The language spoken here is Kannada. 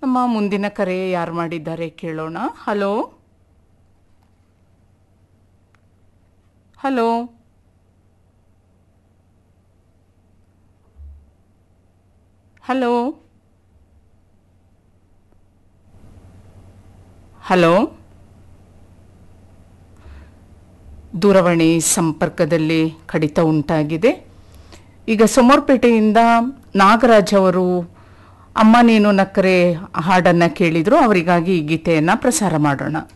ನಮ್ಮ ಮುಂದಿನ ಕರೆ ಯಾರು ಮಾಡಿದ್ದಾರೆ ಕೇಳೋಣ ಹಲೋ ಹಲೋ ಹಲೋ ಹಲೋ ದೂರವಾಣಿ ಸಂಪರ್ಕದಲ್ಲಿ ಕಡಿತ ಉಂಟಾಗಿದೆ ಈಗ ಸೋಮವಾರಪೇಟೆಯಿಂದ ನಾಗರಾಜ್ ಅವರು ಅಮ್ಮ ನೀನು ನಕ್ಕರೆ ಹಾಡನ್ನ ಕೇಳಿದ್ರು ಅವರಿಗಾಗಿ ಈ ಗೀತೆಯನ್ನ ಪ್ರಸಾರ ಮಾಡೋಣ